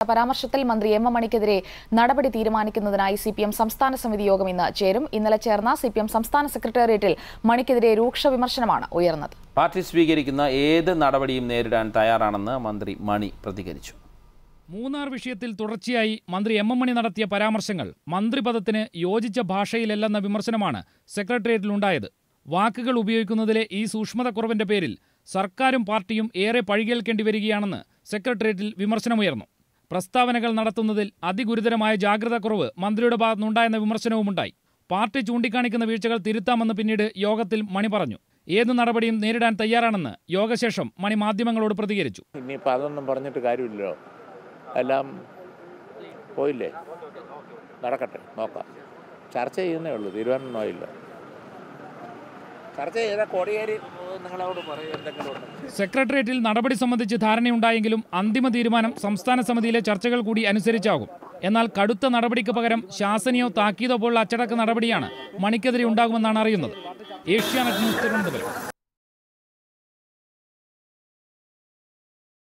പരാമർശത്തിൽ മന്ത്രി M M മണിക്കെതിരെ നടപടി തീരുമാനിക്കുന്നതിനായി സി പി എം സംസ്ഥാന സമിതി യോഗം ഇന്ന് ചേരും ഇന്നലെ ചേർന്ന സി പി എം സംസ്ഥാന സെക്രട്ടേറിയറ്റിൽ മണിക്കെതിരെ രൂക്ഷ വിമർശനമാണ് ഉയർന്നത് പാർട്ടി സ്വീകരിക്കുന്ന ഏത് നടപടിയും നേരിടാൻ തയ്യാറാണെന്ന് മന്ത്രി മണി പ്രതികരിച്ചു മൂന്നാർ വിഷയത്തിൽ തുടർച്ചയായി മന്ത്രി എം എം മണി നടത്തിയ പരാമർശങ്ങൾ മന്ത്രിപദത്തിന് യോജിച്ച ഭാഷയിലല്ലെന്ന വിമർശനമാണ് സെക്രട്ടേറിയറ്റിലുണ്ടായത് വാക്കുകൾ ഉപയോഗിക്കുന്നതിലെ ഈ സൂക്ഷ്മതക്കുറവിന്റെ പേരിൽ സർക്കാരും പാർട്ടിയും ഏറെ പഴികേൽക്കേണ്ടി വരികയാണെന്ന് സെക്രട്ടേറിയറ്റിൽ വിമർശനമുയർന്നു പ്രസ്താവനകൾ നടത്തുന്നതിൽ അതിഗുരുതരമായ ജാഗ്രതാക്കുറവ് മന്ത്രിയുടെ ഭാഗത്തുനിന്നുണ്ടായെന്ന വിമർശനവുമുണ്ടായി പാർട്ടി ചൂണ്ടിക്കാണിക്കുന്ന വീഴ്ചകൾ തിരുത്താമെന്ന് പിന്നീട് യോഗത്തിൽ മണി പറഞ്ഞു ഏത് നടപടിയും നേരിടാൻ തയ്യാറാണെന്ന് യോഗശേഷം മണി മാധ്യമങ്ങളോട് പ്രതികരിച്ചു ഇനിയിപ്പോൾ അതൊന്നും പറഞ്ഞിട്ട് കാര്യമില്ലല്ലോ എല്ലാം പോയില്ലേ നടക്കട്ടെ നോക്കാം ചർച്ച ചെയ്യുന്നേ ഉള്ളൂ തീരുമാനമൊന്നും ആയില്ല ചർച്ച ചെയ്താൽ കോടിയേരി നിങ്ങളോട് പറയും എന്തെങ്കിലും ഉണ്ടെങ്കിൽ സെക്രട്ടേറിയറ്റിൽ നടപടി സംബന്ധിച്ച് ധാരണയുണ്ടായെങ്കിലും അന്തിമ തീരുമാനം സംസ്ഥാന സമിതിയിലെ ചർച്ചകൾ കൂടി അനുസരിച്ചാകും എന്നാൽ കടുത്ത നടപടിക്ക് പകരം ശാസനയോ താക്കീതോ പോലുള്ള അച്ചടക്ക നടപടിയാണ് മണിക്കെതിരെ ഉണ്ടാകുമെന്നാണ് അറിയുന്നത് ഏഷ്യാനെറ്റ് ന്യൂസ് തിരുവനന്തപുരം